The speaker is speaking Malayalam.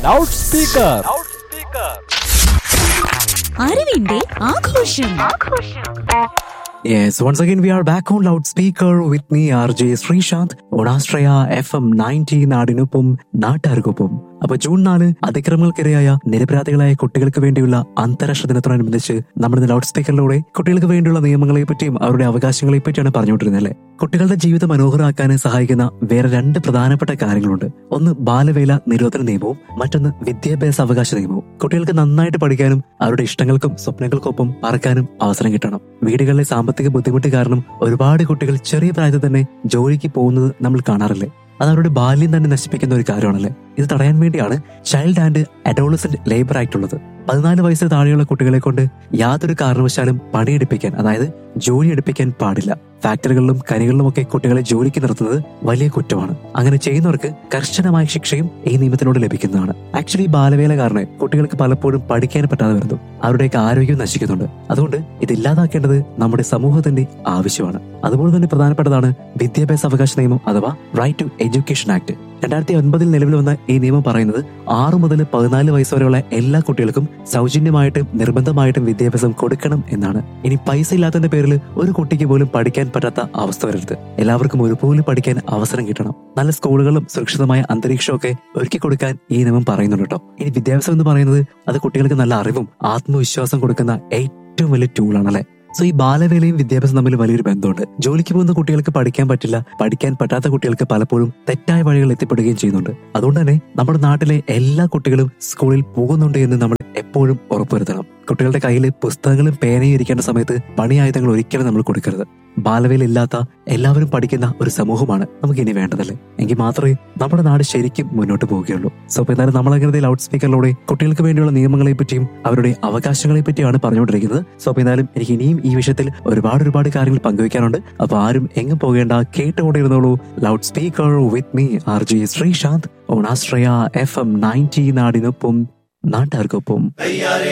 ലൗഡ് സ്പീക്കർ അറിവിന്റെ ആഘോഷം Yes, once again we are back on loudspeaker with me RJ Sreesanth Onashraya F M ninety നാടിനൊപ്പം നാട്ടുകാർക്കൊപ്പം അപ്പൊ ജൂൺ നാല് അതിക്രമങ്ങൾക്കിരയായ നിരപരാധികളായ കുട്ടികൾക്ക് വേണ്ടിയുള്ള അന്താരാഷ്ട്ര ദിനത്തോടനുബന്ധിച്ച് നമ്മുടെ ലൗഡ് സ്പീക്കറിലൂടെ കുട്ടികൾക്ക് വേണ്ടിയുള്ള നിയമങ്ങളെ പറ്റിയും അവരുടെ അവകാശങ്ങളെ പറ്റിയാണ് പറഞ്ഞുകൊണ്ടിരുന്നത് അല്ലേ കുട്ടികളുടെ ജീവിതം മനോഹരമാക്കാൻ സഹായിക്കുന്ന വേറെ രണ്ട് പ്രധാനപ്പെട്ട കാര്യങ്ങളുണ്ട് ഒന്ന് ബാലവേല നിരോധന നിയമവും മറ്റൊന്ന് വിദ്യാഭ്യാസ അവകാശ നിയമവും കുട്ടികൾക്ക് നന്നായിട്ട് പഠിക്കാനും അവരുടെ ഇഷ്ടങ്ങൾക്കും സ്വപ്നങ്ങൾക്കൊപ്പം പറക്കാനും അവസരം കിട്ടണം വീടുകളിലെ സാമ്പത്തിക ബുദ്ധിമുട്ട് കാരണം ഒരുപാട് കുട്ടികൾ ചെറിയ പ്രായത്തിൽ തന്നെ ജോലിക്ക് പോകുന്നത് നമ്മൾ കാണാറില്ലേ അത് അവരുടെ ബാല്യം തന്നെ നശിപ്പിക്കുന്ന ഒരു കാര്യമാണല്ലേ ഇത് തടയാൻ വേണ്ടിയാണ് child and adolescent labour act ഉള്ളത് പതിനാല് വയസ്സിന് താഴെയുള്ള കുട്ടികളെ കൊണ്ട് യാതൊരു കാരണവശാലും പണിയെടുപ്പിക്കാൻ അതായത് ജോലി എടുപ്പിക്കാൻ പാടില്ല ഫാക്ടറികളിലും കനികളിലും ഒക്കെ കുട്ടികളെ ജോലിക്ക് നിർത്തുന്നത് വലിയ കുറ്റമാണ് അങ്ങനെ ചെയ്യുന്നവർക്ക് കർശനമായ ശിക്ഷയും ഈ നിയമത്തിലൂടെ ലഭിക്കുന്നതാണ് ആക്ച്വലി ബാലവേല കാരണം കുട്ടികൾക്ക് പലപ്പോഴും പഠിക്കാൻ പറ്റാതെ വരുന്നു അവരുടെയൊക്കെ ആരോഗ്യം നശിക്കുന്നുണ്ട് അതുകൊണ്ട് ഇത് ഇല്ലാതാക്കേണ്ടത് നമ്മുടെ സമൂഹത്തിന്റെ ആവശ്യമാണ് അതുപോലെ തന്നെ പ്രധാനപ്പെട്ടതാണ് വിദ്യാഭ്യാസ അവകാശ നിയമം അഥവാ റൈറ്റ് ടു എഡ്യൂക്കേഷൻ ആക്ട് രണ്ടായിരത്തി ഒൻപതിൽ നിലവിൽ വന്ന ഈ നിയമം പറയുന്നത് ആറു മുതൽ പതിനാല് വയസ്സ് വരെയുള്ള എല്ലാ കുട്ടികൾക്കും സൗജന്യമായിട്ടും നിർബന്ധമായിട്ടും വിദ്യാഭ്യാസം കൊടുക്കണം എന്നാണ് ഇനി പൈസ ഇല്ലാത്തതിന്റെ പേരിൽ ഒരു കുട്ടിക്ക് പോലും പഠിക്കാൻ പറ്റാത്ത അവസ്ഥ വരരുത് എല്ലാവർക്കും ഒരുപോലെ പഠിക്കാൻ അവസരം കിട്ടണം നല്ല സ്കൂളുകളും സുരക്ഷിതമായ അന്തരീക്ഷമൊക്കെ ഒരുക്കി കൊടുക്കാൻ ഈ നിയമം പറയുന്നുണ്ട് കേട്ടോ ഇനി വിദ്യാഭ്യാസം എന്ന് പറയുന്നത് അത് കുട്ടികൾക്ക് നല്ല അറിവും ആത്മവിശ്വാസം കൊടുക്കുന്ന ഏറ്റവും വലിയ ടൂളാണല്ലേ സോ ഈ ബാലവേലയും വിദ്യാഭ്യാസം തമ്മിൽ വലിയൊരു ബന്ധമുണ്ട് ജോലിക്ക് പോകുന്ന കുട്ടികൾക്ക് പഠിക്കാൻ പറ്റില്ല പഠിക്കാൻ പറ്റാത്ത കുട്ടികൾക്ക് പലപ്പോഴും തെറ്റായ വഴികൾ എത്തിപ്പെടുകയും ചെയ്യുന്നുണ്ട് അതുകൊണ്ട് തന്നെ നമ്മുടെ നാട്ടിലെ എല്ലാ കുട്ടികളും സ്കൂളിൽ പോകുന്നുണ്ട് എന്ന് നമ്മൾ എപ്പോഴും ഉറപ്പുവരുത്തണം കുട്ടികളുടെ കയ്യിൽ പുസ്തകങ്ങളും പേനയും ഇരിക്കേണ്ട സമയത്ത് പണിയായുധങ്ങൾ ഒരിക്കലും നമ്മൾ കൊടുക്കരുത് ബാലവേല ഇല്ലാത്ത എല്ലാവരും പഠിക്കുന്ന ഒരു സമൂഹമാണ് നമുക്ക് ഇനി വേണ്ടതല്ലേ എങ്കിൽ മാത്രമേ നമ്മുടെ നാട് ശരിക്കും മുന്നോട്ട് പോവുകയുള്ളൂ സോ അപ്പൊ എന്തായാലും നമ്മൾ അങ്ങനെ ലൗഡ് സ്പീക്കറിലൂടെ കുട്ടികൾക്ക് വേണ്ടിയുള്ള നിയമങ്ങളെ പറ്റിയും അവരുടെ അവകാശങ്ങളെ പറ്റിയാണ് പറഞ്ഞുകൊണ്ടിരിക്കുന്നത് സോ അപ്പൊ എന്തായാലും എനിക്ക് ഇനിയും ഈ വിഷയത്തിൽ ഒരുപാട് ഒരുപാട് കാര്യങ്ങൾ പങ്കുവയ്ക്കാനുണ്ട് അപ്പൊ ആരും എങ്ങും പോകേണ്ട കേട്ടുകൊണ്ടിരുന്നോളൂ loudspeaker with me R J Sreesanth Onashraya F M ninety നാടിനൊപ്പം നാട്ടുകാർക്കൊപ്പം